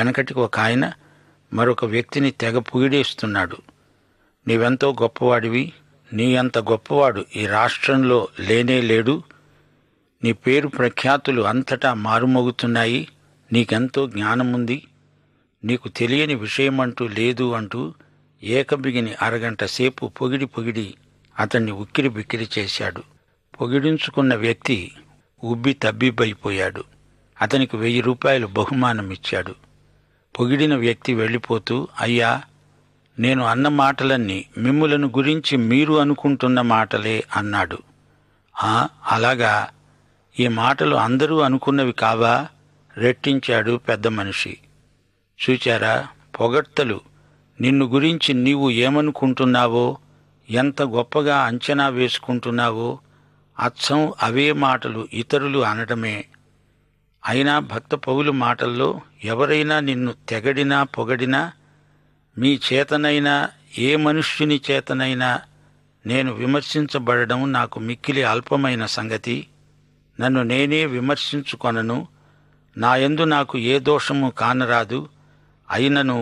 వెనకటికి ఒక ఆయన మరొక వ్యక్తిని తెగ పొగిడేస్తున్నాడు నీవెంతో గొప్పవాడివి నీ అంత గొప్పవాడు ఈ రాష్ట్రంలో లేనే లేడు నీ పేరు ప్రఖ్యాతులు అంతటా మారుమోగుతున్నాయి నీకెంతో జ్ఞానముంది నీకు తెలియని విషయమంటూ లేదు అంటూ ఏకబిగిని అరగంట సేపు పొగిడి పొగిడి అతన్ని ఉక్కిరి బిక్కిరి చేశాడు పొగిడించుకున్న వ్యక్తి ఉబ్బి తబ్బిబ్బైపోయాడు అతనికి వెయ్యి రూపాయలు బహుమానం ఇచ్చాడు పొగిడిన వ్యక్తి వెళ్ళిపోతూ అయ్యా నేను అన్న మాటలన్నీ మిమ్ములను గురించి మీరు అనుకుంటున్న మాటలే అన్నాడు "ఆ, అలాగా ఈ మాటలు అందరూ అనుకున్నవి కావా రెట్టించాడు పెద్ద మనిషి చూచారా పొగడ్తలు నిన్ను గురించి నీవు ఏమనుకుంటున్నావో ఎంత గొప్పగా అంచనా వేసుకుంటున్నావో అచ్చం అవే మాటలు ఇతరులు అనడమే అయినా భక్త పౌలు మాటల్లో ఎవరైనా నిన్ను తెగడినా పొగడినా మీ చేతనైనా ఏ మనుష్యుని చేతనైనా నేను విమర్శించబడడం నాకు మిక్కిలి అల్పమైన సంగతి నన్ను నేనే విమర్శించుకొనను నాయందు నాకు ఏ దోషము కానరాదు అయినను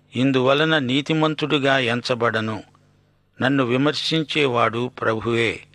ఇందువలన నీతిమంతుడుగా ఎంచబడను నన్ను విమర్శించేవాడు ప్రభువే